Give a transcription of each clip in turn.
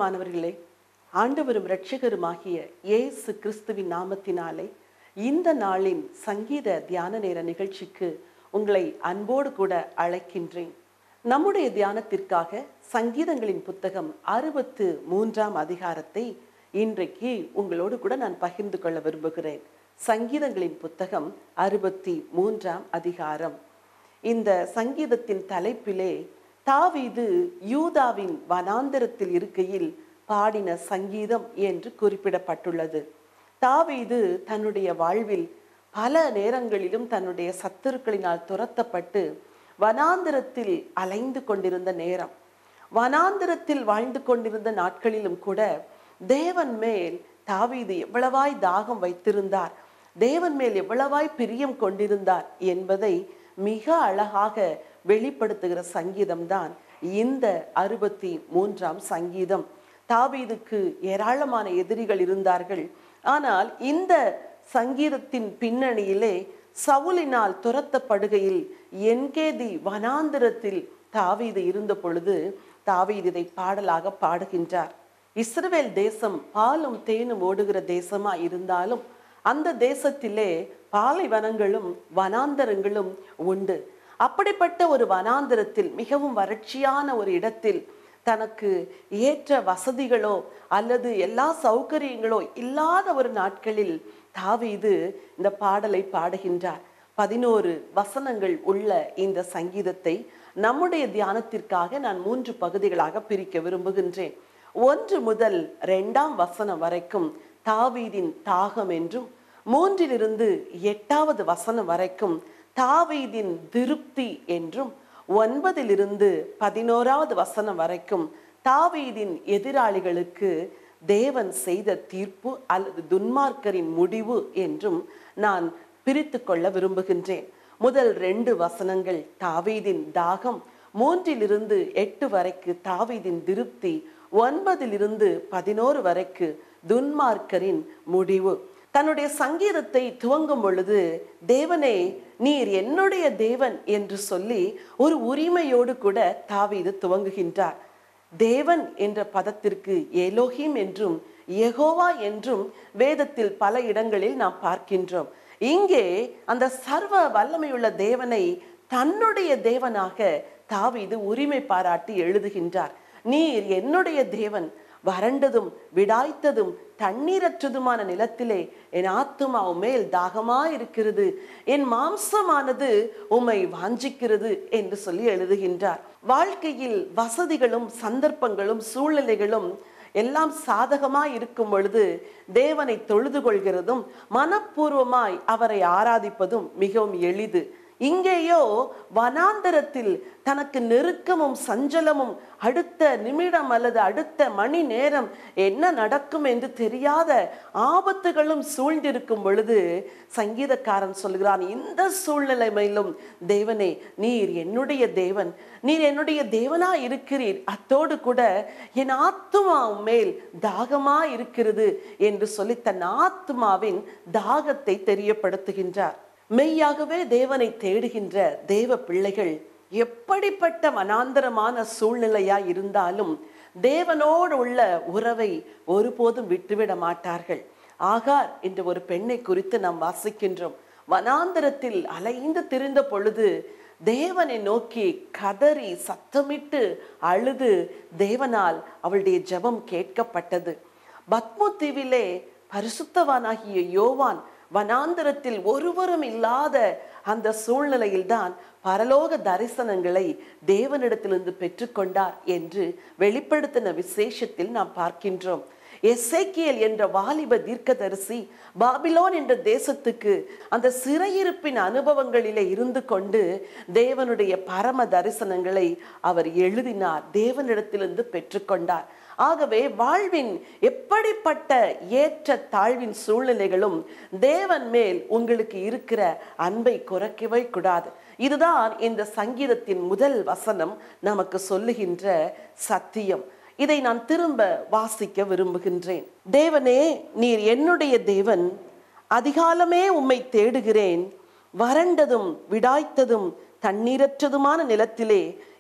பிரியமானவர்களே ஆண்டவரும் இரட்சகருமாகிய இயேசு கிறிஸ்துவின் நாமத்தினாலே இந்த நாளின் சங்கீத தியான நேர நிகழ்ச்சிக்கு உங்களை அன்போடு கூட அழைக்கின்றேன் நம்முடைய தியானத்திற்காக சங்கீதங்களின் புத்தகம் அறுபத்து மூன்றாம் அதிகாரத்தை இன்றைக்கு உங்களோடு கூட நான் பகிர்ந்து கொள்ள விரும்புகிறேன் சங்கீதங்களின் புத்தகம் அறுபத்தி மூன்றாம் அதிகாரம் இந்த சங்கீதத்தின் தலைப்பிலே தாவீது யூதாவின் வனாந்தரத்தில் இருக்கையில் பாடின சங்கீதம் என்று குறிப்பிடப்பட்டுள்ளது தாவீது தன்னுடைய வாழ்வில் பல நேரங்களிலும் தன்னுடைய சத்துருக்களினால் துரத்தப்பட்டு வனாந்தரத்தில் அலைந்து கொண்டிருந்த நேரம் வனாந்தரத்தில் வாழ்ந்து கொண்டிருந்த நாட்களிலும் கூட தேவன் மேல் தாவீது எவ்வளவாய் தாகம் வைத்திருந்தார் தேவன் மேல் எவ்வளவாய் பிரியம் கொண்டிருந்தார் என்பதை மிக அழகாக வெளிப்படுத்துகிற சங்கீதம்தான் இந்த அறுபத்தி மூன்றாம் சங்கீதம் தாவீதுக்கு ஏராளமான எதிரிகள் இருந்தார்கள் ஆனால் இந்த சங்கீதத்தின் பின்னணியிலே சவுலினால் துரத்தப்படுகையில் என்கேதி வனாந்திரத்தில் தாவீது இருந்த பொழுது தாவீது இதை பாடலாக பாடுகின்றார் இஸ்ரவேல் தேசம் பாலும் தேனும் ஓடுகிற தேசமா இருந்தாலும் அந்த தேசத்திலே பாலைவனங்களும் வனாந்தரங்களும் உண்டு அப்படிப்பட்ட ஒரு வனாந்தரத்தில் மிகவும் வறட்சியான ஒரு இடத்தில் தனக்கு ஏற்ற வசதிகளோ அல்லது எல்லா சௌகரியங்களோ இல்லாத ஒரு நாட்களில் தாவீது இந்த பாடலை பாடுகின்றார் பதினோரு வசனங்கள் உள்ள இந்த சங்கீதத்தை நம்முடைய தியானத்திற்காக நான் மூன்று பகுதிகளாக பிரிக்க விரும்புகின்றேன் ஒன்று முதல் இரண்டாம் வசனம் வரைக்கும் தாவீதின் தாகம் என்றும் மூன்றிலிருந்து எட்டாவது வசனம் வரைக்கும் தாவீதின் திருப்தி என்றும் ஒன்பதிலிருந்து பதினோராவது வசனம் வரைக்கும் தாவீதின் எதிராளிகளுக்கு தேவன் செய்த தீர்ப்பு அல்லது துன்மார்க்கரின் முடிவு என்றும் நான் பிரித்து கொள்ள விரும்புகின்றேன் முதல் ரெண்டு வசனங்கள் தாவீதின் தாகம் மூன்றிலிருந்து எட்டு வரைக்கு தாவீதின் திருப்தி ஒன்பதிலிருந்து பதினோரு வரைக்கு துன்மார்க்கரின் முடிவு தன்னுடைய சங்கீதத்தை துவங்கும் பொழுது தேவனே நீர் என்னுடைய தேவன் என்று சொல்லி ஒரு உரிமையோடு கூட தாவீது துவங்குகின்றார் தேவன் என்ற பதத்திற்கு ஏலோஹிம் என்றும் யெகோவா என்றும் வேதத்தில் பல இடங்களில் நாம் பார்க்கின்றோம் இங்கே அந்த சர்வ வல்லமையுள்ள தேவனை தன்னுடைய தேவனாக தாவீது உரிமை பாராட்டி எழுதுகின்றார் நீர் என்னுடைய தேவன் வறண்டதும் விடாய்த்ததும் தண்ணீரற்றதுமான நிலத்திலே என் ஆத்துமா மேல் தாகமா இருக்கிறது என் மாம்சமானது உம்மை வாஞ்சிக்கிறது என்று சொல்லி எழுதுகின்றார் வாழ்க்கையில் வசதிகளும் சந்தர்ப்பங்களும் சூழ்நிலைகளும் எல்லாம் சாதகமாய் இருக்கும் பொழுது தேவனை தொழுது கொள்கிறதும் மனப்பூர்வமாய் அவரை ஆராதிப்பதும் மிகவும் எளிது இங்கேயோ வனாந்தரத்தில் தனக்கு நெருக்கமும் சஞ்சலமும் அடுத்த நிமிடம் அல்லது அடுத்த மணி நேரம் என்ன நடக்கும் என்று தெரியாத ஆபத்துகளும் சூழ்ந்திருக்கும் பொழுது சங்கீதக்காரன் சொல்கிறான் இந்த சூழ்நிலைமையிலும் தேவனே நீர் என்னுடைய தேவன் நீர் என்னுடைய தேவனா இருக்கிறீர் அத்தோடு கூட என் ஆத்துமா மேல் தாகமா இருக்கிறது என்று சொல்லி தன் ஆத்துமாவின் தாகத்தை தெரியப்படுத்துகின்றார் மெய்யாகவே தேவனை தேடுகின்ற தேவ பிள்ளைகள் எப்படிப்பட்ட மனாந்தரமான சூழ்நிலையா இருந்தாலும் தேவனோடு உள்ள உறவை ஒருபோதும் விட்டுவிட மாட்டார்கள் ஆகார் என்ற ஒரு பெண்ணை குறித்து நாம் வாசிக்கின்றோம் வனாந்தரத்தில் அலைந்து திரிந்த பொழுது தேவனை நோக்கி கதறி சத்தமிட்டு அழுது தேவனால் அவளுடைய ஜெபம் கேட்கப்பட்டது பத்மு தீவிலே பரிசுத்தவானாகிய யோவான் வனாந்தரத்தில் ஒருவரும் இல்லாத அந்த சூழ்நிலையில்தான் பரலோக தரிசனங்களை தேவனிடத்திலிருந்து பெற்றுக்கொண்டார் என்று வெளிப்படுத்தின விசேஷத்தில் நாம் பார்க்கின்றோம் எசேக்கியல் என்ற வாலிப தீர்க்கதரிசி பாபிலோன் என்ற தேசத்துக்கு அந்த சிறையிருப்பின் அனுபவங்களிலே இருந்து கொண்டு தேவனுடைய பரம தரிசனங்களை அவர் எழுதினார் தேவனிடத்திலிருந்து பெற்றுக்கொண்டார் ஆகவே வாழ்வின் எப்படிப்பட்ட ஏற்ற தாழ்வின் சூழ்நிலைகளும் தேவன் மேல் உங்களுக்கு இருக்கிற அன்பை குறைக்கவே கூடாது இதுதான் இந்த சங்கீதத்தின் முதல் வசனம் நமக்கு சொல்லுகின்ற சத்தியம் இதை நான் திரும்ப வாசிக்க விரும்புகின்றேன் தேவனே நீர் என்னுடைய தேவன் அதிகாலமே உம்மை தேடுகிறேன் வறண்டதும் விடாய்த்ததும் தண்ணீரற்றதுமான நிலத்திலே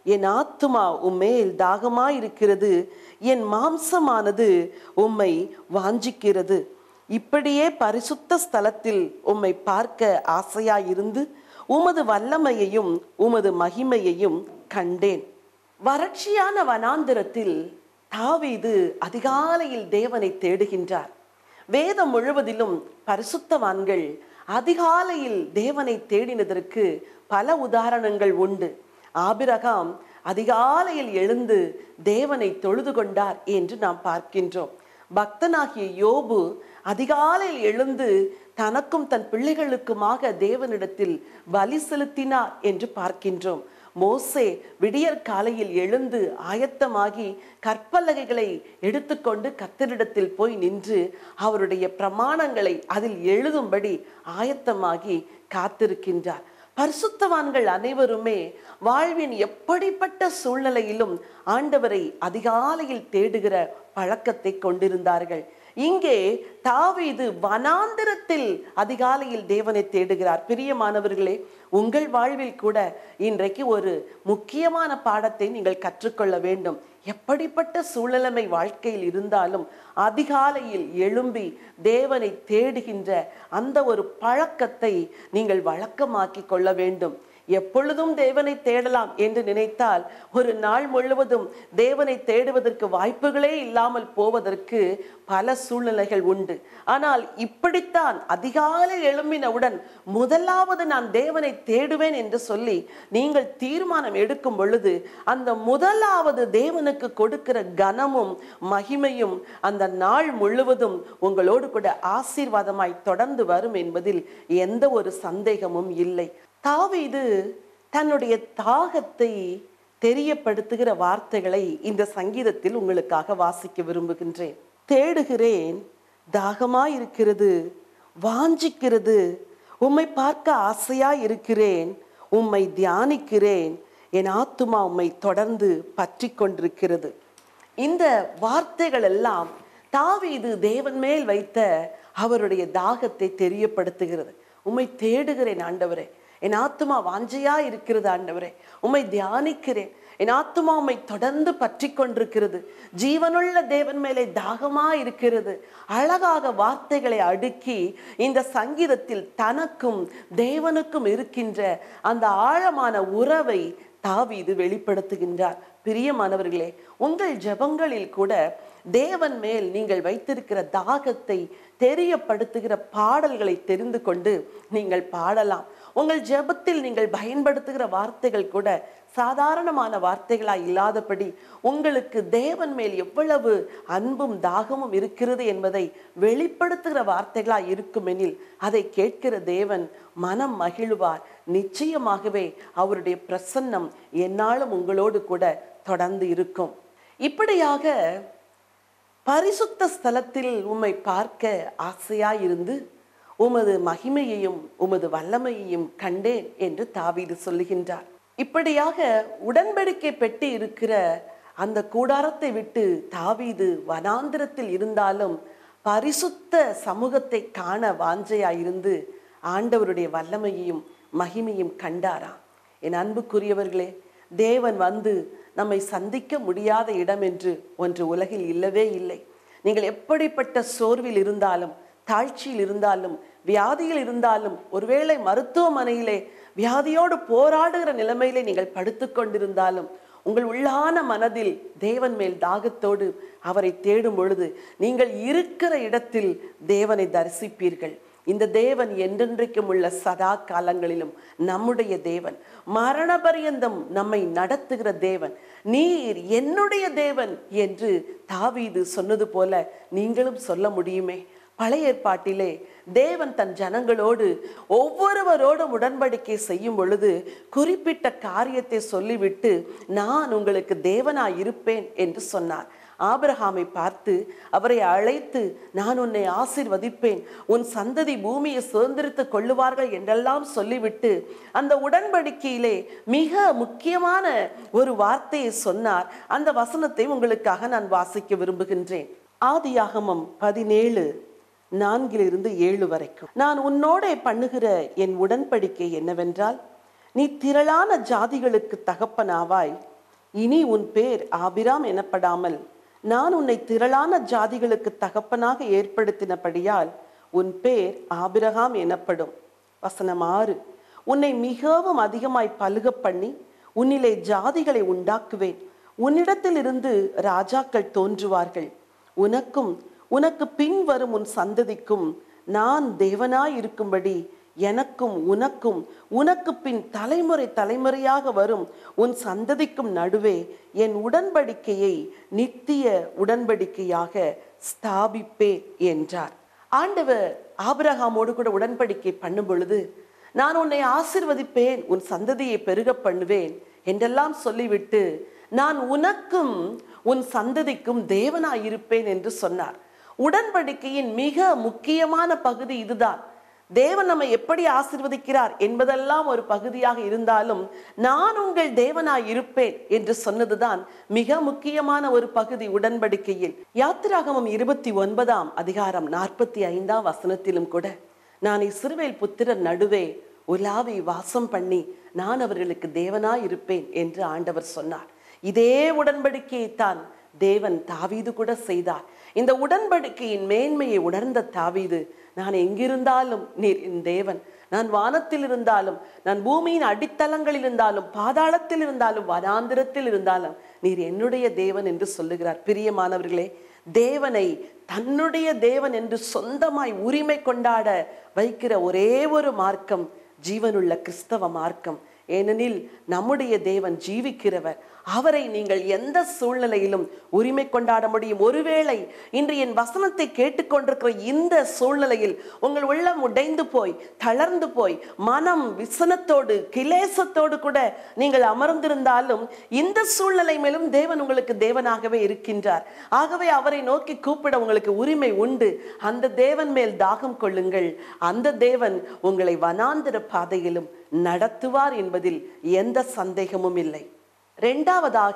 என் ஆத்துமா உம்மேல் தாகமாயிருக்கிறது என் மாம்சமானது உம்மை வாஞ்சிக்கிறது இப்படியே பரிசுத்த ஸ்தலத்தில் உம்மை பார்க்க ஆசையாயிருந்து உமது வல்லமையையும் உமது மகிமையையும் கண்டேன் வறட்சியான வனாந்திரத்தில் தாவீது அதிகாலையில் தேவனை தேடுகின்றார் வேதம் முழுவதிலும் பரிசுத்தவான்கள் அதிகாலையில் தேவனை தேடினதற்கு பல உதாரணங்கள் உண்டு ஆபிரகாம் அதிகாலையில் எழுந்து தேவனை தொழுது கொண்டார் என்று நாம் பார்க்கின்றோம் பக்தனாகிய யோபு அதிகாலையில் எழுந்து தனக்கும் தன் பிள்ளைகளுக்குமாக தேவனிடத்தில் பலி செலுத்தினார் என்று பார்க்கின்றோம் மோசே விடியற் காலையில் எழுந்து ஆயத்தமாகி கற்பலகைகளை எடுத்துக்கொண்டு கத்தரிடத்தில் போய் நின்று அவருடைய பிரமாணங்களை அதில் எழுதும்படி ஆயத்தமாகி காத்திருக்கின்றார் பரிசுத்தவான்கள் அனைவருமே வாழ்வின் எப்படிப்பட்ட சூழ்நிலையிலும் ஆண்டவரை அதிகாலையில் தேடுகிற பழக்கத்தை கொண்டிருந்தார்கள் இங்கே தாவீது வனாந்திரத்தில் அதிகாலையில் தேவனை தேடுகிறார் பிரியமானவர்களே உங்கள் வாழ்வில் கூட இன்றைக்கு ஒரு முக்கியமான பாடத்தை நீங்கள் கற்றுக்கொள்ள வேண்டும் எப்படிப்பட்ட சூழ்நிலைமை வாழ்க்கையில் இருந்தாலும் அதிகாலையில் எழும்பி தேவனை தேடுகின்ற அந்த ஒரு பழக்கத்தை நீங்கள் வழக்கமாக்கி கொள்ள வேண்டும் எப்பொழுதும் தேவனை தேடலாம் என்று நினைத்தால் ஒரு நாள் முழுவதும் தேவனை தேடுவதற்கு வாய்ப்புகளே இல்லாமல் போவதற்கு பல சூழ்நிலைகள் உண்டு ஆனால் இப்படித்தான் அதிகாலை எழும்பினவுடன் முதலாவது நான் தேவனை தேடுவேன் என்று சொல்லி நீங்கள் தீர்மானம் எடுக்கும் பொழுது அந்த முதலாவது தேவனுக்கு கொடுக்கிற கனமும் மகிமையும் அந்த நாள் முழுவதும் உங்களோடு கூட ஆசீர்வாதமாய் தொடர்ந்து வரும் என்பதில் எந்த ஒரு சந்தேகமும் இல்லை தாவீது தன்னுடைய தாகத்தை தெரியப்படுத்துகிற வார்த்தைகளை இந்த சங்கீதத்தில் உங்களுக்காக வாசிக்க விரும்புகின்றேன் தேடுகிறேன் தாகமாயிருக்கிறது வாஞ்சிக்கிறது உம்மை பார்க்க ஆசையா இருக்கிறேன் உம்மை தியானிக்கிறேன் என் ஆத்துமா உம்மை தொடர்ந்து பற்றி கொண்டிருக்கிறது இந்த வார்த்தைகள் எல்லாம் தாவீது தேவன் மேல் வைத்த அவருடைய தாகத்தை தெரியப்படுத்துகிறது உம்மை தேடுகிறேன் ஆண்டவரே என் ஆத்துமா வாஞ்சையா இருக்கிறது ஆண்டவரே உம்மை தியானிக்கிறேன் என் ஆத்துமா உம்மை தொடர்ந்து பற்றி கொண்டிருக்கிறது ஜீவனுள்ள தேவன் மேலே தாகமா இருக்கிறது அழகாக வார்த்தைகளை அடுக்கி இந்த சங்கீதத்தில் தனக்கும் தேவனுக்கும் இருக்கின்ற அந்த ஆழமான உறவை தாவீது வெளிப்படுத்துகின்றார் பிரியமானவர்களே உங்கள் ஜெபங்களில் கூட தேவன் மேல் நீங்கள் வைத்திருக்கிற தாகத்தை தெரியப்படுத்துகிற பாடல்களை தெரிந்து கொண்டு நீங்கள் பாடலாம் உங்கள் ஜெபத்தில் நீங்கள் பயன்படுத்துகிற வார்த்தைகள் கூட சாதாரணமான வார்த்தைகளாய் இல்லாதபடி உங்களுக்கு தேவன் மேல் எவ்வளவு அன்பும் தாகமும் இருக்கிறது என்பதை வெளிப்படுத்துகிற வார்த்தைகளாய் இருக்குமெனில் அதை கேட்கிற தேவன் மனம் மகிழ்வார் நிச்சயமாகவே அவருடைய பிரசன்னம் என்னாலும் உங்களோடு கூட தொடர்ந்து இருக்கும் இப்படியாக பரிசுத்த ஸ்தலத்தில் உம்மை பார்க்க ஆசையாயிருந்து உமது மகிமையையும் உமது வல்லமையையும் கண்டேன் என்று தாவீது சொல்லுகின்றார் இப்படியாக உடன்படிக்கை பெட்டி இருக்கிற அந்த கூடாரத்தை விட்டு தாவீது வனாந்திரத்தில் இருந்தாலும் பரிசுத்த சமூகத்தை காண வாஞ்சையாயிருந்து ஆண்டவருடைய வல்லமையையும் மகிமையும் கண்டாராம் என் அன்புக்குரியவர்களே தேவன் வந்து நம்மை சந்திக்க முடியாத இடம் என்று ஒன்று உலகில் இல்லவே இல்லை நீங்கள் எப்படிப்பட்ட சோர்வில் இருந்தாலும் தாழ்ச்சியில் இருந்தாலும் வியாதியில் இருந்தாலும் ஒருவேளை மருத்துவமனையிலே வியாதியோடு போராடுகிற நிலைமையிலே நீங்கள் படுத்து கொண்டிருந்தாலும் உங்கள் உள்ளான மனதில் தேவன் மேல் தாகத்தோடு அவரை தேடும் பொழுது நீங்கள் இருக்கிற இடத்தில் தேவனை தரிசிப்பீர்கள் இந்த தேவன் என்றென்றைக்கும் உள்ள சதா காலங்களிலும் நம்முடைய தேவன் மரண பரியந்தம் நம்மை நடத்துகிற தேவன் நீர் என்னுடைய தேவன் என்று தாவீது சொன்னது போல நீங்களும் சொல்ல முடியுமே பழைய ஏற்பாட்டிலே தேவன் தன் ஜனங்களோடு ஒவ்வொருவரோடும் உடன்படிக்கை செய்யும் பொழுது குறிப்பிட்ட காரியத்தை சொல்லிவிட்டு நான் உங்களுக்கு தேவனாய் இருப்பேன் என்று சொன்னார் ஆபிரகாமை பார்த்து அவரை அழைத்து நான் உன்னை ஆசிர்வதிப்பேன் உன் சந்ததி பூமியை சுதந்திரித்துக் கொள்ளுவார்கள் என்றெல்லாம் சொல்லிவிட்டு அந்த உடன்படிக்கையிலே மிக முக்கியமான ஒரு வார்த்தையை சொன்னார் அந்த வசனத்தை உங்களுக்காக நான் வாசிக்க விரும்புகின்றேன் ஆதியாகமம் பதினேழு நான்கிலிருந்து ஏழு வரைக்கும் நான் உன்னோடே பண்ணுகிற என் உடன்படிக்கை என்னவென்றால் நீ திரளான ஜாதிகளுக்கு தகப்பனாவாய் இனி உன் பேர் ஆபிராம் எனப்படாமல் நான் உன்னை திரளான ஜாதிகளுக்கு தகப்பனாக ஏற்படுத்தினபடியால் உன் பேர் ஆபிரகாம் எனப்படும் வசனம் ஆறு உன்னை மிகவும் அதிகமாய் பலுக பண்ணி உன்னிலே ஜாதிகளை உண்டாக்குவேன் உன்னிடத்திலிருந்து ராஜாக்கள் தோன்றுவார்கள் உனக்கும் உனக்கு பின் வரும் உன் சந்ததிக்கும் நான் தேவனாய் இருக்கும்படி எனக்கும் உனக்கும் உனக்கு பின் தலைமுறை தலைமுறையாக வரும் உன் சந்ததிக்கும் நடுவே என் உடன்படிக்கையை நித்திய உடன்படிக்கையாக ஸ்தாபிப்பே என்றார் ஆண்டவர் ஆபிரகாமோடு கூட உடன்படிக்கை பண்ணும் பொழுது நான் உன்னை ஆசிர்வதிப்பேன் உன் சந்ததியை பெருக பண்ணுவேன் என்றெல்லாம் சொல்லிவிட்டு நான் உனக்கும் உன் சந்ததிக்கும் தேவனாயிருப்பேன் என்று சொன்னார் உடன்படிக்கையின் மிக முக்கியமான பகுதி இதுதான் தேவன் நம்மை எப்படி ஆசிர்வதிக்கிறார் என்பதெல்லாம் ஒரு பகுதியாக இருந்தாலும் நான் உங்கள் தேவனாய் இருப்பேன் என்று சொன்னதுதான் மிக முக்கியமான ஒரு பகுதி உடன்படிக்கையில் யாத்திராகமம் இருபத்தி ஒன்பதாம் அதிகாரம் நாற்பத்தி ஐந்தாம் வசனத்திலும் கூட நான் இஸ்ரவேல் புத்திரர் நடுவே உலாவி வாசம் பண்ணி நான் அவர்களுக்கு தேவனாய் இருப்பேன் என்று ஆண்டவர் சொன்னார் இதே உடன்படிக்கையை தான் தேவன் தாவீது கூட செய்தார் இந்த உடன்படிக்கையின் மேன்மையை உணர்ந்த தாவீது நான் எங்கிருந்தாலும் நீர் என் தேவன் நான் வானத்தில் இருந்தாலும் நான் பூமியின் அடித்தளங்களில் இருந்தாலும் பாதாளத்தில் இருந்தாலும் வனாந்திரத்தில் இருந்தாலும் நீர் என்னுடைய தேவன் என்று சொல்லுகிறார் பிரியமானவர்களே தேவனை தன்னுடைய தேவன் என்று சொந்தமாய் உரிமை கொண்டாட வைக்கிற ஒரே ஒரு மார்க்கம் ஜீவனுள்ள கிறிஸ்தவ மார்க்கம் ஏனெனில் நம்முடைய தேவன் ஜீவிக்கிறவர் அவரை நீங்கள் எந்த சூழ்நிலையிலும் உரிமை கொண்டாட முடியும் ஒருவேளை இன்று என் வசனத்தை கேட்டுக்கொண்டிருக்கிற இந்த சூழ்நிலையில் உங்கள் உள்ளம் உடைந்து போய் தளர்ந்து போய் மனம் விசனத்தோடு கிலேசத்தோடு கூட நீங்கள் அமர்ந்திருந்தாலும் இந்த சூழ்நிலை மேலும் தேவன் உங்களுக்கு தேவனாகவே இருக்கின்றார் ஆகவே அவரை நோக்கி கூப்பிட உங்களுக்கு உரிமை உண்டு அந்த தேவன் மேல் தாகம் கொள்ளுங்கள் அந்த தேவன் உங்களை வனாந்திர பாதையிலும் நடத்துவார் என்பதில் எந்த சந்தேகமும் இல்லை ரெண்டாவதாக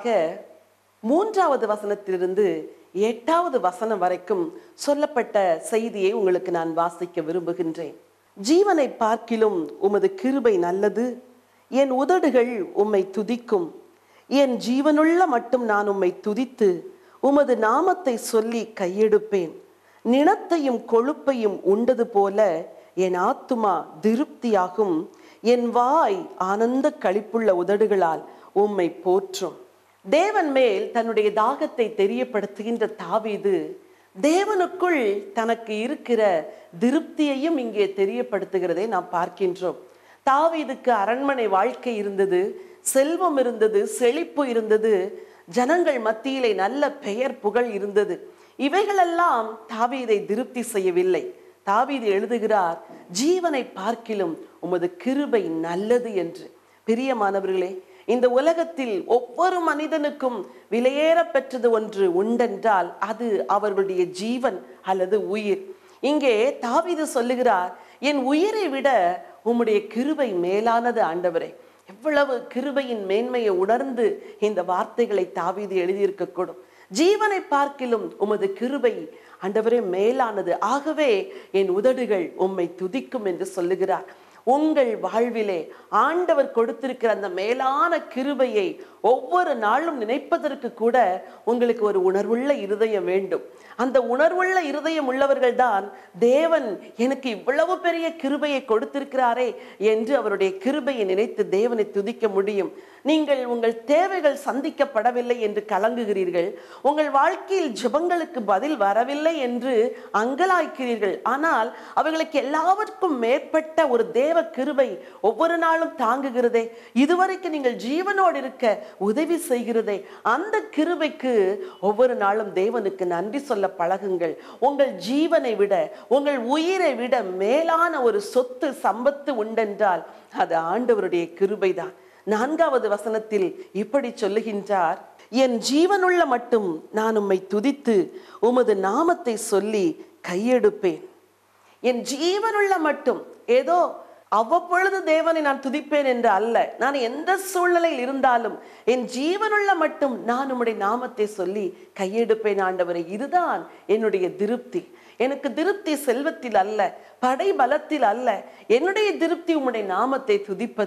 மூன்றாவது வசனத்திலிருந்து எட்டாவது வசனம் வரைக்கும் சொல்லப்பட்ட செய்தியை உங்களுக்கு நான் வாசிக்க விரும்புகின்றேன் ஜீவனை பார்க்கிலும் உமது கிருபை நல்லது என் உதடுகள் உம்மை துதிக்கும் என் ஜீவனுள்ள மட்டும் நான் உம்மை துதித்து உமது நாமத்தை சொல்லி கையெடுப்பேன் நினத்தையும் கொழுப்பையும் உண்டது போல என் ஆத்துமா திருப்தியாகும் என் வாய் ஆனந்த களிப்புள்ள உதடுகளால் உம்மை போற்றும் தேவன் மேல் தன்னுடைய தாகத்தை தெரியப்படுத்துகின்ற தாவீது தேவனுக்குள் தனக்கு இருக்கிற திருப்தியையும் இங்கே தெரியப்படுத்துகிறதை நாம் பார்க்கின்றோம் தாவீதுக்கு அரண்மனை வாழ்க்கை இருந்தது செல்வம் இருந்தது செழிப்பு இருந்தது ஜனங்கள் மத்தியிலே நல்ல பெயர் புகழ் இருந்தது இவைகளெல்லாம் தாவீதை திருப்தி செய்யவில்லை தாவீது எழுதுகிறார் ஜீவனை பார்க்கிலும் உமது கிருபை நல்லது என்று பிரியமானவர்களே இந்த உலகத்தில் ஒவ்வொரு மனிதனுக்கும் விலையேற பெற்றது ஒன்று உண்டென்றால் அது அவர்களுடைய ஜீவன் அல்லது உயிர் இங்கே தாவீது சொல்லுகிறார் என் உயிரை விட உம்முடைய கிருபை மேலானது ஆண்டவரே எவ்வளவு கிருபையின் மேன்மையை உணர்ந்து இந்த வார்த்தைகளை தாவீது எழுதியிருக்கக்கூடும் ஜீவனை பார்க்கிலும் உமது கிருபை ஆண்டவரே மேலானது ஆகவே என் உதடுகள் உம்மை துதிக்கும் என்று சொல்லுகிறார் உங்கள் வாழ்விலே ஆண்டவர் கொடுத்திருக்கிற அந்த மேலான கிருபையை ஒவ்வொரு நாளும் நினைப்பதற்கு கூட உங்களுக்கு ஒரு உணர்வுள்ள இருதயம் வேண்டும் அந்த உணர்வுள்ள இருதயம் உள்ளவர்கள் தான் தேவன் எனக்கு இவ்வளவு பெரிய கிருபையை கொடுத்திருக்கிறாரே என்று அவருடைய கிருபையை நினைத்து தேவனை துதிக்க முடியும் நீங்கள் உங்கள் தேவைகள் சந்திக்கப்படவில்லை என்று கலங்குகிறீர்கள் உங்கள் வாழ்க்கையில் ஜெபங்களுக்கு பதில் வரவில்லை என்று அங்கலாய்க்கிறீர்கள் ஆனால் அவர்களுக்கு எல்லாவற்றுக்கும் மேற்பட்ட ஒரு தேவ கிருபை ஒவ்வொரு நாளும் தாங்குகிறதே இதுவரைக்கும் நீங்கள் ஜீவனோடு இருக்க உதவி செய்கிறதே அந்த கிருபைக்கு ஒவ்வொரு நாளும் தேவனுக்கு நன்றி சொல்ல பழகுங்கள் உங்கள் ஜீவனை விட உங்கள் உயிரை விட மேலான ஒரு சொத்து சம்பத்து உண்டென்றால் அது ஆண்டவருடைய கிருபைதான் நான்காவது வசனத்தில் இப்படி சொல்லுகின்றார் என் ஜீவனுள்ள மட்டும் நான் உம்மை துதித்து உமது நாமத்தை சொல்லி கையெடுப்பேன் என் ஜீவனுள்ள மட்டும் ஏதோ அவ்வப்பொழுது தேவனை நான் துதிப்பேன் என்று அல்ல நான் எந்த சூழ்நிலையில் இருந்தாலும் என் ஜீவனுள்ள மட்டும் நான் உம்முடைய நாமத்தை சொல்லி கையெடுப்பேன் ஆண்டவரை இதுதான் என்னுடைய திருப்தி எனக்கு திருப்தி செல்வத்தில் அல்ல படை பலத்தில் அல்ல என்னுடைய திருப்தி உம்முடைய நாமத்தை துதிப்பதில்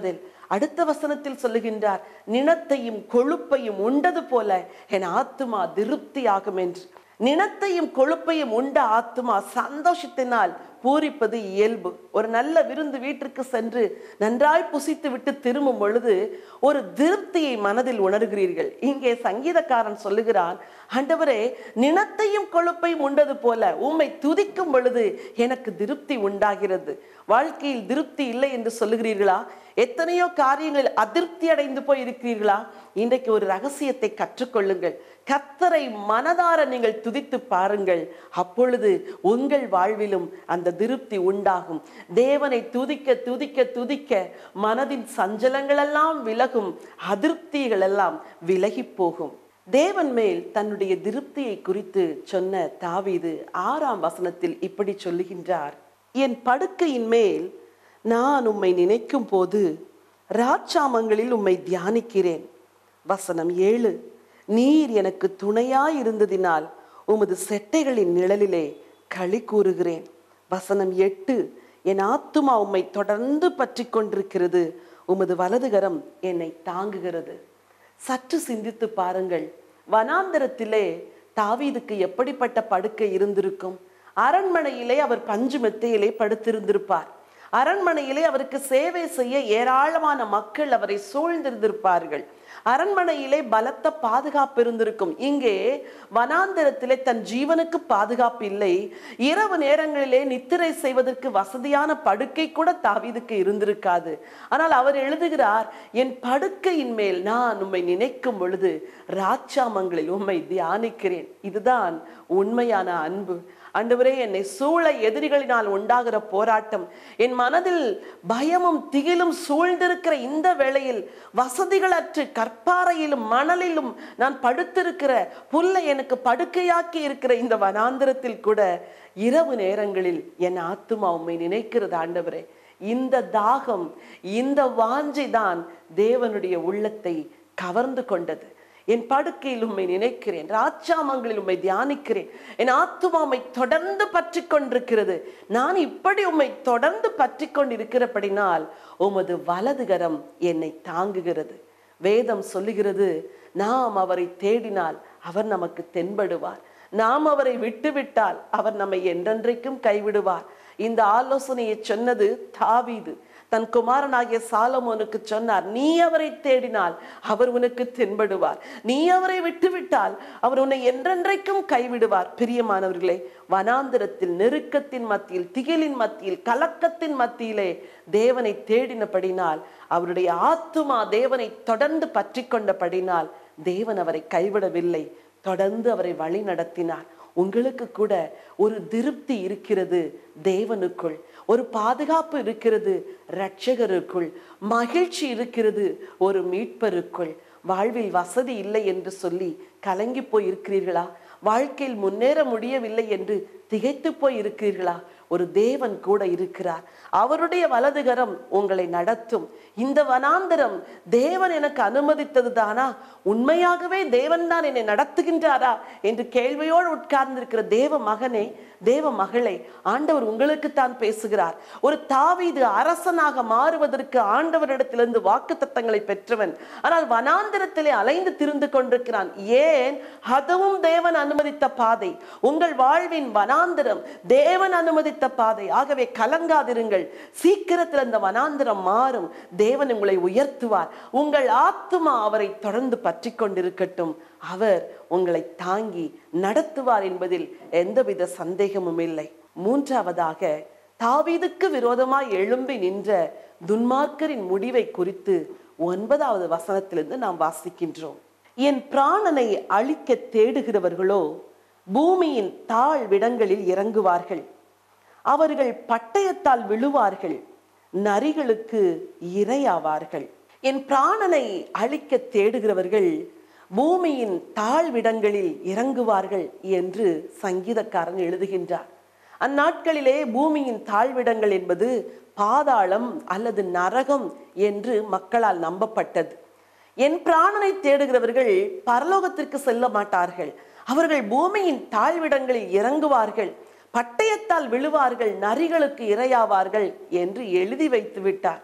அடுத்த வசனத்தில் சொல்லுகின்றார் நினத்தையும் கொழுப்பையும் உண்டது போல என் ஆத்துமா திருப்தியாகும் என்று நினத்தையும் கொழுப்பையும் உண்ட ஆத்துமா சந்தோஷத்தினால் பூரிப்பது இயல்பு ஒரு நல்ல விருந்து வீட்டிற்கு சென்று நன்றாய் புசித்து விட்டு திரும்பும் பொழுது ஒரு திருப்தியை மனதில் உணர்கிறீர்கள் இங்கே சங்கீதக்காரன் சொல்லுகிறான் ஆண்டவரே நினத்தையும் கொழுப்பையும் உண்டது போல உம்மை துதிக்கும் பொழுது எனக்கு திருப்தி உண்டாகிறது வாழ்க்கையில் திருப்தி இல்லை என்று சொல்லுகிறீர்களா எத்தனையோ காரியங்கள் அதிருப்தி அடைந்து போய் இருக்கிறீர்களா இன்றைக்கு ஒரு ரகசியத்தை கற்றுக்கொள்ளுங்கள் கத்தரை மனதார நீங்கள் துதித்து பாருங்கள் அப்பொழுது உங்கள் வாழ்விலும் அந்த திருப்தி உண்டாகும் தேவனை துதிக்க துதிக்க துதிக்க மனதின் சஞ்சலங்களெல்லாம் விலகும் அதிருப்திகள் எல்லாம் விலகி போகும் தேவன் மேல் தன்னுடைய திருப்தியை குறித்து சொன்ன தாவீது ஆறாம் வசனத்தில் இப்படி சொல்லுகின்றார் என் படுக்கையின் மேல் நான் உம்மை நினைக்கும் போது ராட்சாமங்களில் உம்மை தியானிக்கிறேன் வசனம் ஏழு நீர் எனக்கு துணையாய் இருந்ததினால் உமது செட்டைகளின் நிழலிலே களி கூறுகிறேன் வசனம் எட்டு என் ஆத்துமா உம்மை தொடர்ந்து பற்றி கொண்டிருக்கிறது உமது வலதுகரம் என்னை தாங்குகிறது சற்று சிந்தித்து பாருங்கள் வனாந்தரத்திலே தாவீதுக்கு எப்படிப்பட்ட படுக்கை இருந்திருக்கும் அரண்மனையிலே அவர் பஞ்சு மெத்தையிலே படுத்திருந்திருப்பார் அரண்மனையிலே அவருக்கு சேவை செய்ய ஏராளமான மக்கள் அவரை சூழ்ந்திருந்திருப்பார்கள் அரண்மனையிலே பலத்த பாதுகாப்பு இருந்திருக்கும் இங்கே வனாந்தரத்திலே தன் ஜீவனுக்கு பாதுகாப்பு இல்லை இரவு நேரங்களிலே நித்திரை செய்வதற்கு வசதியான படுக்கை கூட தாவீதுக்கு இருந்திருக்காது ஆனால் அவர் எழுதுகிறார் என் படுக்கையின் மேல் நான் உம்மை நினைக்கும் பொழுது ராட்சாமங்களில் உம்மை தியானிக்கிறேன் இதுதான் உண்மையான அன்பு ஆண்டவரே என்னை சூழ எதிரிகளினால் உண்டாகிற போராட்டம் என் மனதில் பயமும் திகிலும் சூழ்ந்திருக்கிற இந்த வேளையில் வசதிகளற்று கற்பாறையிலும் மணலிலும் நான் படுத்திருக்கிற புல்லை எனக்கு படுக்கையாக்கி இருக்கிற இந்த வனாந்திரத்தில் கூட இரவு நேரங்களில் என் ஆத்துமா உம்மை நினைக்கிறது ஆண்டவரே இந்த தாகம் இந்த வாஞ்சை தான் தேவனுடைய உள்ளத்தை கவர்ந்து கொண்டது என் படுக்கையில் உம்மை நினைக்கிறேன் ராஜாமங்களில் உம்மை தியானிக்கிறேன் என் ஆத்துமாமை தொடர்ந்து பற்றி கொண்டிருக்கிறது நான் இப்படி உம்மை தொடர்ந்து பற்றி கொண்டிருக்கிறபடினால் உமது வலதுகரம் என்னை தாங்குகிறது வேதம் சொல்லுகிறது நாம் அவரை தேடினால் அவர் நமக்கு தென்படுவார் நாம் அவரை விட்டுவிட்டால் அவர் நம்மை என்றென்றைக்கும் கைவிடுவார் இந்த ஆலோசனையை சொன்னது தாவீது தன் குமாரனாகிய சாலமோனுக்கு சொன்னார் நீ அவரை தேடினால் அவர் உனக்கு தென்படுவார் நீ அவரை விட்டுவிட்டால் அவர் உன்னை என்றென்றைக்கும் கைவிடுவார் பிரியமானவர்களே வனாந்திரத்தில் நெருக்கத்தின் மத்தியில் திகிலின் மத்தியில் கலக்கத்தின் மத்தியிலே தேவனை தேடினபடினால் அவருடைய ஆத்துமா தேவனை தொடர்ந்து பற்றி கொண்டபடினால் தேவன் அவரை கைவிடவில்லை தொடர்ந்து அவரை வழி நடத்தினார் உங்களுக்கு கூட ஒரு திருப்தி இருக்கிறது தேவனுக்குள் ஒரு பாதுகாப்பு இருக்கிறது இரட்சகருக்குள் மகிழ்ச்சி இருக்கிறது ஒரு மீட்பருக்குள் வாழ்வில் வசதி இல்லை என்று சொல்லி கலங்கி போய் இருக்கிறீர்களா வாழ்க்கையில் முன்னேற முடியவில்லை என்று திகைத்து போய் இருக்கிறீர்களா ஒரு தேவன் கூட இருக்கிறார் அவருடைய வலதுகரம் உங்களை நடத்தும் இந்த வனாந்தரம் தேவன் எனக்கு அனுமதித்தது தானா உண்மையாகவே தேவன் தான் என்னை நடத்துகின்றாரா என்று கேள்வியோடு உட்கார்ந்திருக்கிற தேவ மகனே தேவ மகளே ஆண்டவர் உங்களுக்கு தான் பேசுகிறார் ஒரு தாவீது அரசனாக மாறுவதற்கு ஆண்டவரிடத்திலிருந்து வாக்கு தத்தங்களை பெற்றவன் ஆனால் வனாந்திரத்திலே அலைந்து திரிந்து கொண்டிருக்கிறான் ஏன் அதுவும் தேவன் அனுமதித்த பாதை உங்கள் வாழ்வின் வனாந்திரம் தேவன் அனுமதித்த பாதை ஆகவே கலங்காதிருங்கள் சீக்கிரத்தில் அந்த வனாந்திரம் மாறும் தேவன் உங்களை உயர்த்துவார் உங்கள் ஆத்துமா அவரை தொடர்ந்து பற்றி கொண்டிருக்கட்டும் அவர் உங்களை தாங்கி நடத்துவார் என்பதில் எந்தவித சந்தேகமும் இல்லை மூன்றாவதாக தாவீதுக்கு விரோதமாய் எழும்பி நின்ற துன்மார்க்கரின் முடிவை குறித்து ஒன்பதாவது வசனத்திலிருந்து நாம் வாசிக்கின்றோம் என் பிராணனை அழிக்க தேடுகிறவர்களோ பூமியின் தாழ்விடங்களில் இறங்குவார்கள் அவர்கள் பட்டயத்தால் விழுவார்கள் நரிகளுக்கு இரையாவார்கள் என் பிராணனை அழிக்க தேடுகிறவர்கள் பூமியின் தாழ்விடங்களில் இறங்குவார்கள் என்று சங்கீதக்காரன் எழுதுகின்றார் அந்நாட்களிலே பூமியின் தாழ்விடங்கள் என்பது பாதாளம் அல்லது நரகம் என்று மக்களால் நம்பப்பட்டது என் பிராணனை தேடுகிறவர்கள் பரலோகத்திற்கு செல்ல மாட்டார்கள் அவர்கள் பூமியின் தாழ்விடங்களில் இறங்குவார்கள் பட்டயத்தால் விழுவார்கள் நரிகளுக்கு இரையாவார்கள் என்று எழுதி வைத்து விட்டார்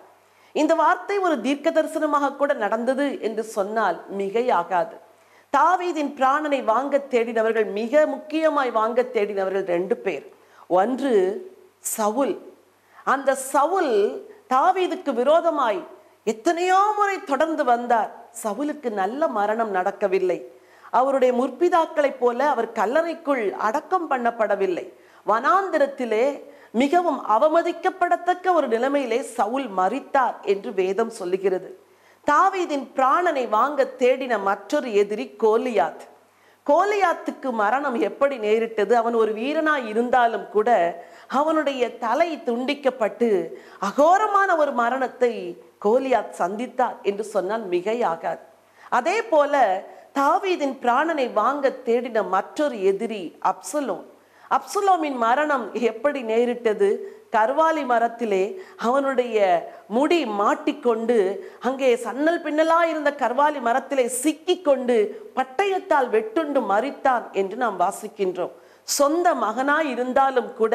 இந்த வார்த்தை ஒரு தீர்க்க தரிசனமாக கூட நடந்தது என்று சொன்னால் மிகையாகாது தாவீதின் பிராணனை வாங்க தேடினவர்கள் மிக முக்கியமாய் வாங்க தேடினவர்கள் ரெண்டு பேர் ஒன்று சவுல் அந்த சவுல் தாவீதுக்கு விரோதமாய் எத்தனையோ முறை தொடர்ந்து வந்தார் சவுலுக்கு நல்ல மரணம் நடக்கவில்லை அவருடைய முற்பிதாக்களைப் போல அவர் கல்லறைக்குள் அடக்கம் பண்ணப்படவில்லை வனாந்திரத்திலே மிகவும் அவமதிக்கப்படத்தக்க ஒரு நிலைமையிலே சவுல் மரித்தார் என்று வேதம் சொல்லுகிறது தாவீதின் பிராணனை வாங்க தேடின மற்றொரு எதிரி கோலியாத் கோலியாத்துக்கு மரணம் எப்படி நேரிட்டது அவன் ஒரு வீரனாய் இருந்தாலும் கூட அவனுடைய தலை துண்டிக்கப்பட்டு அகோரமான ஒரு மரணத்தை கோலியாத் சந்தித்தார் என்று சொன்னால் மிகையாகாது அதே போல தாவீதின் பிராணனை வாங்க தேடின மற்றொரு எதிரி அப்சலோம் அப்சுலோமின் மரணம் எப்படி நேரிட்டது கர்வாலி மரத்திலே அவனுடைய முடி மாட்டிக்கொண்டு அங்கே சன்னல் பின்னலா இருந்த கர்வாலி மரத்திலே சிக்கிக்கொண்டு பட்டயத்தால் வெட்டுண்டு மறித்தான் என்று நாம் வாசிக்கின்றோம் சொந்த மகனாய் இருந்தாலும் கூட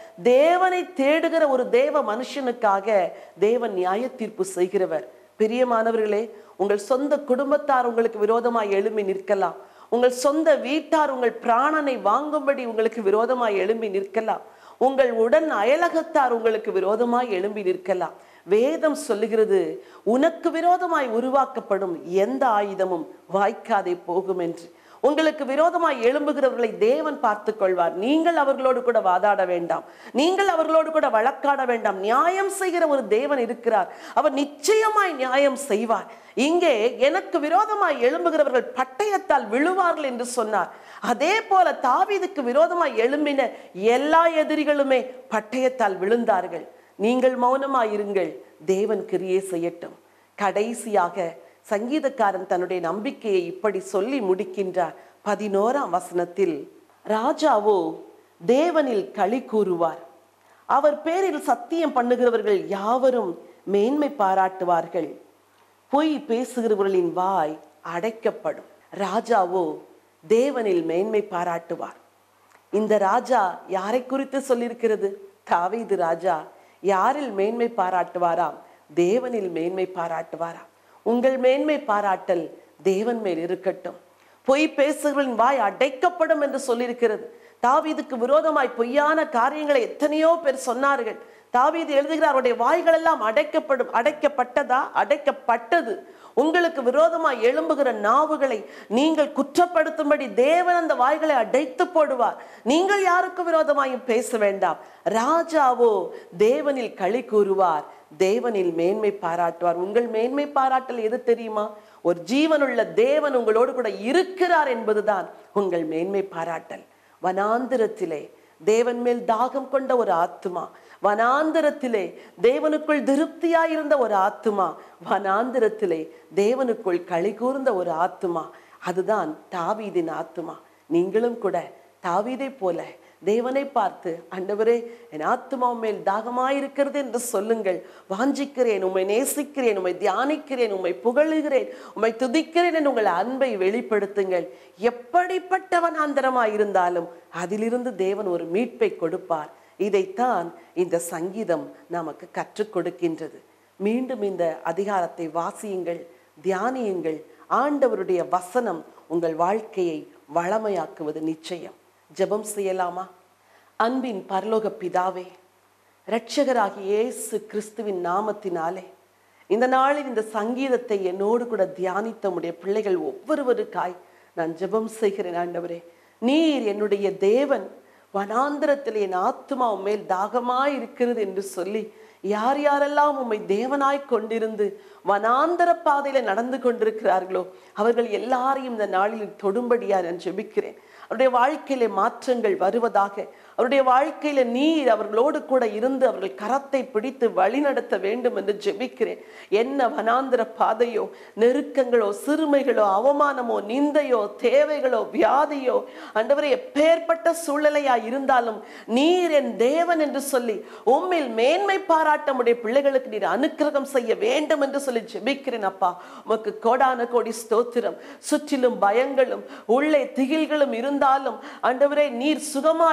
தேவனை தேடுகிற ஒரு தேவ மனுஷனுக்காக தேவன் நியாய தீர்ப்பு செய்கிறவர் பிரியமானவர்களே உங்கள் சொந்த குடும்பத்தார் உங்களுக்கு விரோதமாய் எழும்பி நிற்கலாம் உங்கள் சொந்த வீட்டார் உங்கள் பிராணனை வாங்கும்படி உங்களுக்கு விரோதமாய் எழும்பி நிற்கலாம் உங்கள் உடன் அயலகத்தார் உங்களுக்கு விரோதமாய் எழும்பி நிற்கலாம் வேதம் சொல்லுகிறது உனக்கு விரோதமாய் உருவாக்கப்படும் எந்த ஆயுதமும் வாய்க்காதே போகும் என்று உங்களுக்கு விரோதமாய் எழும்புகிறவர்களை தேவன் பார்த்துக் கொள்வார் நீங்கள் அவர்களோடு கூட வாதாட வேண்டாம் நீங்கள் அவர்களோடு கூட வழக்காட வேண்டாம் நியாயம் செய்கிற ஒரு தேவன் இருக்கிறார் அவர் நிச்சயமாய் நியாயம் செய்வார் இங்கே எனக்கு விரோதமாய் எழும்புகிறவர்கள் பட்டயத்தால் விழுவார்கள் என்று சொன்னார் அதே போல தாவீதுக்கு விரோதமாய் எழும்பின எல்லா எதிரிகளுமே பட்டயத்தால் விழுந்தார்கள் நீங்கள் மௌனமாய் இருங்கள் தேவன் கிரியே செய்யட்டும் கடைசியாக சங்கீதக்காரன் தன்னுடைய நம்பிக்கையை இப்படி சொல்லி முடிக்கின்றார் பதினோராம் வசனத்தில் ராஜாவோ தேவனில் களி கூறுவார் அவர் பேரில் சத்தியம் பண்ணுகிறவர்கள் யாவரும் மேன்மை பாராட்டுவார்கள் பொய் பேசுகிறவர்களின் வாய் அடைக்கப்படும் ராஜாவோ தேவனில் மேன்மை பாராட்டுவார் இந்த ராஜா யாரை குறித்து சொல்லியிருக்கிறது தாவீது ராஜா யாரில் மேன்மை பாராட்டுவாராம் தேவனில் மேன்மை பாராட்டுவாராம் உங்கள் மேன்மை பாராட்டல் தேவன் மேல் இருக்கட்டும் பொய் பேசுகிறவர்களின் வாய் அடைக்கப்படும் என்று சொல்லியிருக்கிறது தாவீதுக்கு விரோதமாய் பொய்யான காரியங்களை எத்தனையோ பேர் சொன்னார்கள் தாவீது எழுதுகிறார் அவருடைய வாய்கள் எல்லாம் அடைக்கப்படும் அடைக்கப்பட்டதா அடைக்கப்பட்டது உங்களுக்கு விரோதமாய் எழும்புகிற நாவுகளை நீங்கள் குற்றப்படுத்தும்படி தேவன் அந்த வாய்களை அடைத்து போடுவார் நீங்கள் யாருக்கு விரோதமாயும் பேச வேண்டாம் ராஜாவோ தேவனில் களி கூறுவார் தேவனில் மேன்மை பாராட்டுவார் உங்கள் மேன்மை பாராட்டல் எது தெரியுமா ஒரு ஜீவனுள்ள தேவன் உங்களோடு கூட இருக்கிறார் என்பதுதான் உங்கள் மேன்மை பாராட்டல் வனாந்திரத்திலே தேவன் மேல் தாகம் கொண்ட ஒரு ஆத்துமா வனாந்திரத்திலே தேவனுக்குள் திருப்தியாயிருந்த ஒரு ஆத்துமா வனாந்திரத்திலே தேவனுக்குள் களி கூர்ந்த ஒரு ஆத்துமா அதுதான் தாவீதின் ஆத்துமா நீங்களும் கூட தாவீதை போல தேவனை பார்த்து ஆண்டவரே என் ஆத்மா மேல் தாகமாயிருக்கிறது என்று சொல்லுங்கள் வாஞ்சிக்கிறேன் உம்மை நேசிக்கிறேன் உம்மை தியானிக்கிறேன் உம்மை புகழுகிறேன் உம்மை துதிக்கிறேன் என்று உங்கள் அன்பை வெளிப்படுத்துங்கள் எப்படிப்பட்டவன் ஆந்தரமாயிருந்தாலும் அதிலிருந்து தேவன் ஒரு மீட்பை கொடுப்பார் இதைத்தான் இந்த சங்கீதம் நமக்கு கற்றுக் கொடுக்கின்றது மீண்டும் இந்த அதிகாரத்தை வாசியுங்கள் தியானியுங்கள் ஆண்டவருடைய வசனம் உங்கள் வாழ்க்கையை வளமையாக்குவது நிச்சயம் ஜெபம் செய்யலாமா அன்பின் பரலோக பிதாவே இரட்சகராகிய இயேசு கிறிஸ்துவின் நாமத்தினாலே இந்த நாளில் இந்த சங்கீதத்தை என்னோடு கூட தியானித்த உடைய பிள்ளைகள் ஒவ்வொருவருக்காய் நான் ஜெபம் செய்கிறேன் ஆண்டவரே நீர் என்னுடைய தேவன் வனாந்திரத்தில் என் ஆத்மா உம்மேல் தாகமாய் இருக்கிறது என்று சொல்லி யார் யாரெல்லாம் உம்மை தேவனாய் கொண்டிருந்து வனாந்தர பாதையில நடந்து கொண்டிருக்கிறார்களோ அவர்கள் எல்லாரையும் இந்த நாளில் தொடும்படியா நான் ஜெபிக்கிறேன் அவருடைய வாழ்க்கையில மாற்றங்கள் வருவதாக அவருடைய வாழ்க்கையில நீர் அவர்களோடு கூட இருந்து அவர்கள் கரத்தை பிடித்து வழிநடத்த வேண்டும் என்று ஜெபிக்கிறேன் என்ன வனாந்திர பாதையோ நெருக்கங்களோ சிறுமைகளோ அவமானமோ நிந்தையோ தேவைகளோ வியாதியோ ஆண்டவரே எப்பேற்பட்ட சூழ்நிலையா இருந்தாலும் நீர் என் தேவன் என்று சொல்லி உம்மில் மேன்மை பாராட்ட உடைய பிள்ளைகளுக்கு நீர் அனுக்கிரகம் செய்ய வேண்டும் என்று சொல்லி ஜெபிக்கிறேன் அப்பா உமக்கு கோடான கோடி ஸ்தோத்திரம் சுற்றிலும் பயங்களும் உள்ளே திகில்களும் இருந்தாலும் ஆண்டவரே நீர் சுகமாய் தங்க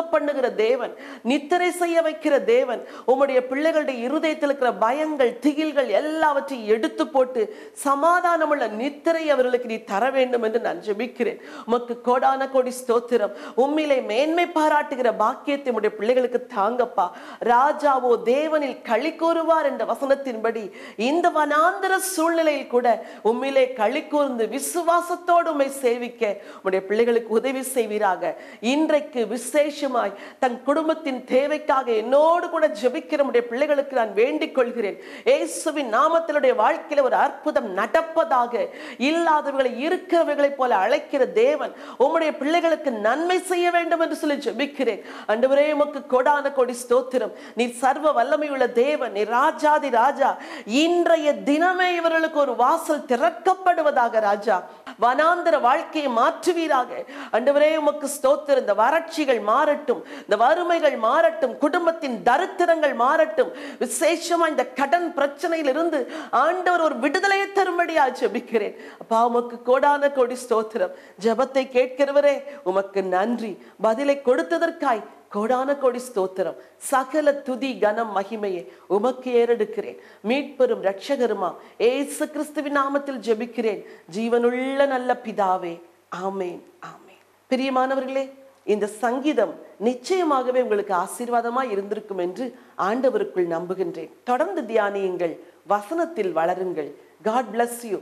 பண்ணுகிற தேவன் நித்திரை செய்ய வைக்கிற தேவன் உம்முடைய பிள்ளைகளுடைய இருதயத்தில் இருக்கிற பயங்கள் திகில்கள் எல்லாவற்றையும் எடுத்து போட்டு சமாதானமுள்ள நித்திரை அவர்களுக்கு நீ தர வேண்டும் என்று நான் ஜெபிக்கிறேன் உமக்கு கோடான கோடி ஸ்தோத்திரம் உம்மிலே மேன்மை பாராட்டுகிற பாக்கியத்தை உம்முடைய பிள்ளைகளுக்கு தாங்கப்பா ராஜாவோ தேவனில் களி கூறுவார் என்ற வசனத்தின்படி இந்த வனாந்தர சூழ்நிலையில் கூட உம்மிலே களி கூர்ந்து விசுவாசத்தோடு உம்மை சேவிக்க உம்முடைய பிள்ளைகளுக்கு உதவி செய்வீராக இன்றைக்கு விசேஷமாய் தன் குடும்பத்தின் தேவைக்காக என்னோடு கூட ஜெபிக்கிற உம்முடைய பிள்ளைகளுக்கு நான் வேண்டிக் கொள்கிறேன் இயேசுவின் நாமத்தினுடைய வாழ்க்கையில ஒரு அற்புதம் நடப்பதாக இல்லாதவர்களை இருக்கிறவர்களைப் போல அழைக்கிற தேவன் உம்முடைய பிள்ளைகளுக்கு நன்மை செய்ய வேண்டும் என்று சொல்லி ஜெபிக்கிறேன் அண்டவரே உமக்கு கொடான கொடி ஸ்தோத்திரம் நீ சர்வ வல்லமையுள்ள தேவன் நீ ராஜாதி ராஜா இன்றைய தினமே இவர்களுக்கு ஒரு வாசல் திறக்கப்படுவதாக ராஜா வனாந்தர வாழ்க்கையை மாற்றுவீராக அண்டவரே உமக்கு ஸ்தோத்திரம் இந்த வறட்சிகள் மாறட்டும் இந்த வறுமைகள் மாறட்டும் குடும்பத்தின் தரித்திரங்கள் மாறட்டும் விசேஷமா இந்த கடன் பிரச்சனையில் இருந்து ஆண்டவர் ஒரு விடுதலையை தரும்படியா ஜெபிக்கிறேன் அப்பா உமக்கு கோடான கோடி ஸ்தோத்திரம் ஜெபத்தை கேட்கிறவரே உமக்கு நன்றி பதிலை கொடுத்ததற்காய் கோடான கோடி ஸ்தோத்திரம் சகல துதி கனம் மகிமையை உமக்கு ஏறெடுக்கிறேன் மீட்பெரும் ரட்சகருமா ஏசு கிறிஸ்துவின் நாமத்தில் ஜெபிக்கிறேன் ஜீவனுள்ள நல்ல பிதாவே ஆமேன் ஆமேன் பிரியமானவர்களே இந்த சங்கீதம் நிச்சயமாகவே உங்களுக்கு ஆசீர்வாதமாய் இருந்திருக்கும் என்று ஆண்டவருக்குள் நம்புகின்றேன் தொடர்ந்து தியானியுங்கள் வசனத்தில் வளருங்கள் காட் bless யூ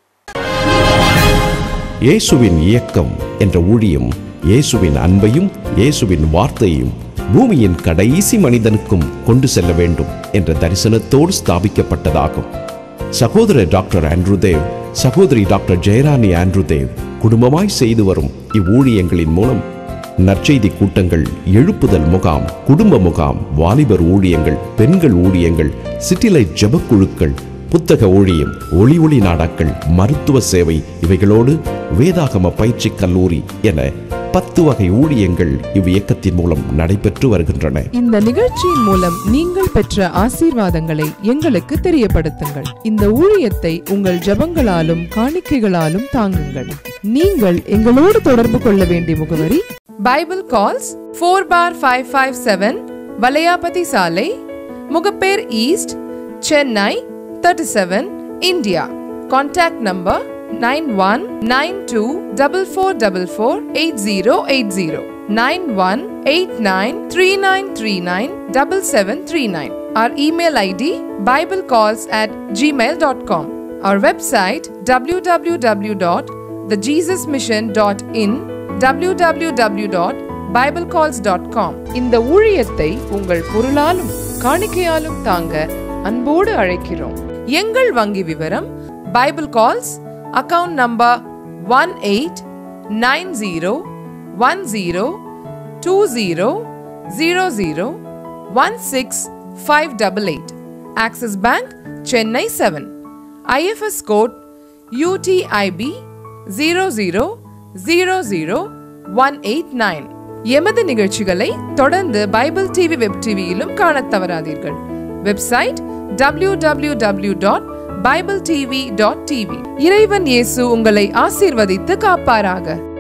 இயேசுவின் இயக்கம் என்ற ஊழியம் இயேசுவின் அன்பையும் இயேசுவின் வார்த்தையையும் பூமியின் கடைசி மனிதனுக்கும் கொண்டு செல்ல வேண்டும் என்ற தரிசனத்தோடு ஸ்தாபிக்கப்பட்டதாகும் சகோதரர் டாக்டர் ஆண்ட்ரூ தேவ் சகோதரி டாக்டர் ஜெயராணி ஆண்ட்ரூ தேவ் குடும்பமாய் செய்து வரும் இவ்வூழியங்களின் மூலம் நற்செய்தி கூட்டங்கள் எழுப்புதல் முகாம் குடும்ப முகாம் வாலிபர் ஊழியங்கள் பெண்கள் ஊழியங்கள் சிட்டிலைட் ஜெபக்குழுக்கள் புத்தக ஊழியம் ஒளி ஒளி நாடாக்கள் மருத்துவ சேவை இவைகளோடு வேதாகம பயிற்சி கல்லூரி என பத்து வகை ஊழியங்கள் இவ்வியக்கத்தின் மூலம் நடைபெற்று வருகின்றன இந்த நிகழ்ச்சியின் மூலம் நீங்கள் பெற்ற ஆசீர்வாதங்களை எங்களுக்கு தெரியப்படுத்துங்கள் இந்த ஊழியத்தை உங்கள் ஜெபங்களாலும் காணிக்கைகளாலும் தாங்குங்கள் நீங்கள் எங்களோடு தொடர்பு கொள்ள வேண்டிய முகவரி Bible Calls four bar five five seven Valayapathi சாலை Mogappair east Chennai thirty seven India contact number nine one nine two double four double four eight zero eight zero nine one eight nine three nine three nine double seven three nine Our email ID biblecalls at gmail.com. Our website www.thejesusmission.in www.biblecalls.com இந்த ஊழியத்தை உங்கள் பொருளாலும் காணிக்கையாலும் தாங்க அன்போடு அழைக்கிறோம் எங்கள் வங்கி விவரம் Bible Calls account number one eight nine zero one zero two zero zero zero one six five double eight Axis Bank Chennai seven IFS code UTIB zero zero zero zero one eight nine எமது நிகழ்ச்சிகளை தொடர்ந்து Bible TV web டிவியிலும் காணத் தவறாதீர்கள் website www.bibletv.tv dot Bible TV dot TV இறைவன் இயேசு உங்களை ஆசீர்வதித்து காப்பாராக